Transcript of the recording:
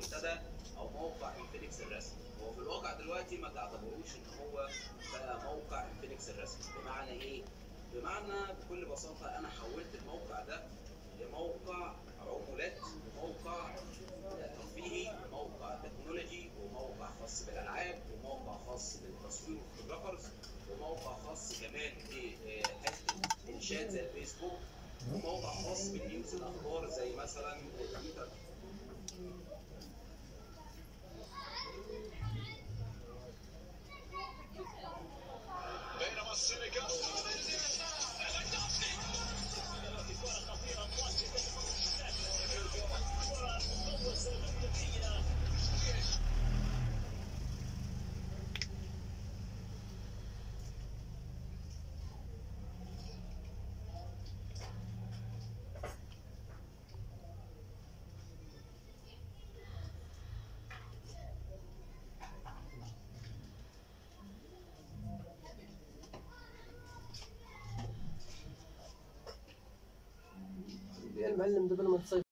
المنتدى او موقع انفينكس الرسمي هو في الواقع دلوقتي ما تعتبروش ان هو بقى موقع انفينكس الرسمي بمعنى ايه بمعنى بكل بساطه انا حولت الموقع ده لموقع عمولات وموقع ترفيهي وموقع تكنولوجي وموقع خاص بالالعاب وموقع خاص بالتصوير والفوتوغرافرز وموقع خاص كمان بحته الشات زي الفيسبوك وموقع خاص بالنيوز الاخبار زي مثلا تويتر بينما السنغال يا المعلم قبل ما تصيف